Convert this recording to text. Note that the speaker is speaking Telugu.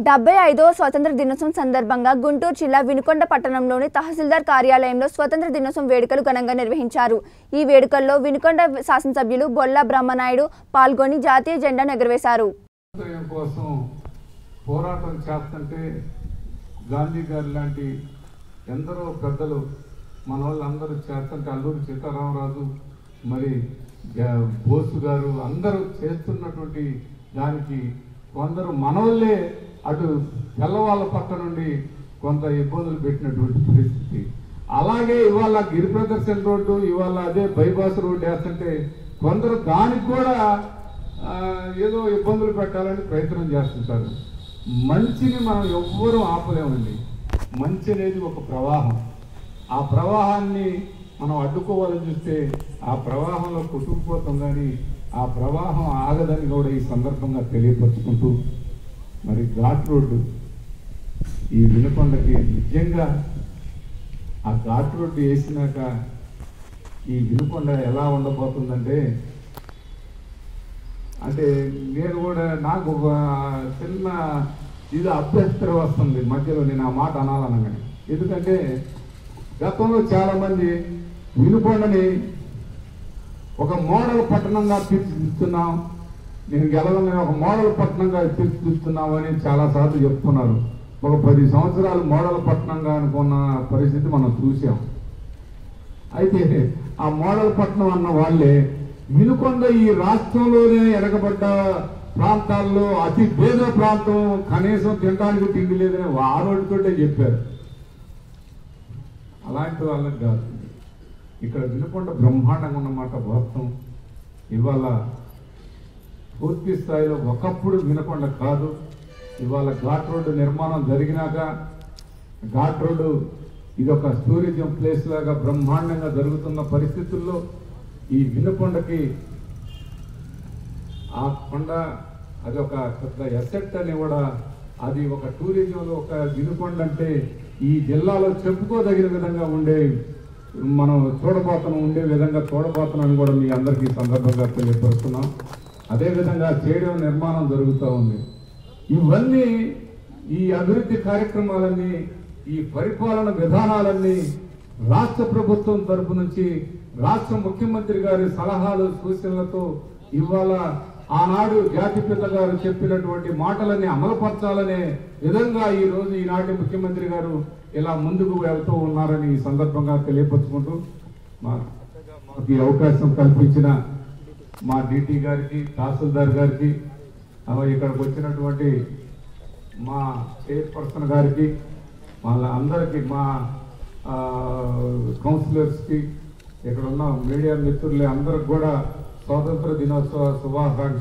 డెబ్బై ఐదవ స్వతంత్ర దినోత్సవం సందర్భంగా గుంటూరు జిల్లా వినుకొండ పట్టణంలోని తహసీల్దార్ కార్యాలయంలో స్వతంత్ర దినోత్సవం వేడుకలు ఘనంగా నిర్వహించారు ఈ వేడుకల్లో వినుకొండ శాసనసభ్యులు బొల్ల బ్రహ్మనాయుడు పాల్గొని జాతీయ జెండాను ఎగురవేశారు స్వాతంత్ర్యం కోసం పోరాటం చేస్తుంటే గాంధీ గారు లాంటి ఎందరో పెద్దలు మన వాళ్ళందరూ చేస్తుంటే అల్లూరి సీతారామరాజు మరి జ- బోసు గారు అందరూ చేస్తున్నటువంటి దానికి కొందరు మనవల్లే అటు తెల్లవాళ్ళ పక్క నుండి కొంత ఇబ్బందులు పెట్టినటువంటి పరిస్థితి అలాగే ఇవాళ గిరి ప్రదర్శన రోడ్డు ఇవాళ అదే బైపాస్ రోడ్డు వేస్తుంటే కొందరు దానికి కూడా ఆ, ఏదో ఇబ్బందులు పెట్టాలని ప్రయత్నం చేస్తుంటారు మంచిని మనం ఎవ్వరూ ఆపలేమండి మంచి అనేది ఒక ప్రవాహం ఆ ప్రవాహాన్ని మనం అడ్డుకోవాలని చూస్తే ఆ ప్రవాహంలో కొట్టుకుపోతాం కానీ ఆ ప్రవాహం ఆగదని కూడా ఈ సందర్భంగా తెలియపరుచుకుంటూ మరి ఘాట్ రోడ్డు ఈ వినుకొండకి నిజంగా ఆ ఘాట్ రోడ్డు వేసినాక ఈ వినుకొండ ఎలా ఉండబోతుందంటే అంటే నేను కూడా నాకు ఒక చిన్న ఇది అభ్యంతరం వస్తుంది మధ్యలో నేను ఆ మాట అనాలనగానే ఎందుకంటే గతంలో చాలా మంది వినుకొండని ఒక మోడల్ పట్టణంగా తీర్చిదిద్దుతున్నాం నేను గెలవని ఒక మోడల్ పట్టణంగా తీర్చిదిద్దుతున్నాం అని చాలా సార్లు చెప్తున్నారు ఒక పది సంవత్సరాలు మోడల్ పట్టణంగా అనుకున్న పరిస్థితి మనం చూసాం అయితే ఆ మోడల్ పట్టణం అన్న వాళ్ళే వినుకొండ ఈ రాష్ట్రంలోనే ఎరగబడ్డ ప్రాంతాల్లో అతి పేద ప్రాంతం కనీసం తినడానికి తిండి లేదని ఆ రోజుతోటే చెప్పారు అలాంటి వాళ్ళకి కాదు ఇక్కడ వినుకొండ బ్రహ్మాండంగా ఉన్నమాట వాస్తవం ఇవాళ పూర్తి స్థాయిలో ఒకప్పుడు వినకొండ కాదు ఇవాళ ఘాట్ రోడ్డు నిర్మాణం జరిగినాక ఘాట్ రోడ్డు ఇది ఒక టూరిజం ప్లేస్ లాగా బ్రహ్మాండంగా జరుగుతున్న పరిస్థితుల్లో ఈ వినుకొండకి ఆ కొండ అది ఒక పెద్ద ఎసెట్ అని కూడా అది ఒక టూరిజంలో ఒక వినుకొండ అంటే ఈ జిల్లాలో చెప్పుకోదగిన విధంగా ఉండే మనం చూడబోతున్నాం ఉండే విధంగా చూడబోతున్నాం కూడా మీ అందరికీ ఈ సందర్భంగా తెలియపరుస్తున్నాం అదేవిధంగా చేయడం నిర్మాణం జరుగుతూ ఉంది ఇవన్నీ ఈ అభివృద్ధి కార్యక్రమాలన్నీ ఈ పరిపాలన విధానాలన్నీ రాష్ట్ర ప్రభుత్వం తరపు నుంచి రాష్ట్ర ముఖ్యమంత్రి గారి సలహాలు సూచనలతో ఇవాళ ఆనాడు జాతిపిత గారు చెప్పినటువంటి మాటలని అమలుపరచాలనే విధంగా ఈ రోజు ఈనాటి ముఖ్యమంత్రి గారు ఇలా ముందుకు వెళ్తూ ఉన్నారని ఈ సందర్భంగా తెలియపరుచుకుంటూ మా మాకు ఈ అవకాశం కల్పించిన మా డిటి గారికి తహసీల్దార్ గారికి అలాగే ఇక్కడికి వచ్చినటువంటి మా చైర్పర్సన్ గారికి వాళ్ళ అందరికీ మా ఆ, కౌన్సిలర్స్కి ఇక్కడ ఉన్న మీడియా మిత్రులు అందరికి కూడా స్వాతంత్ర దినోత్సవ శుభాకాంక్షలు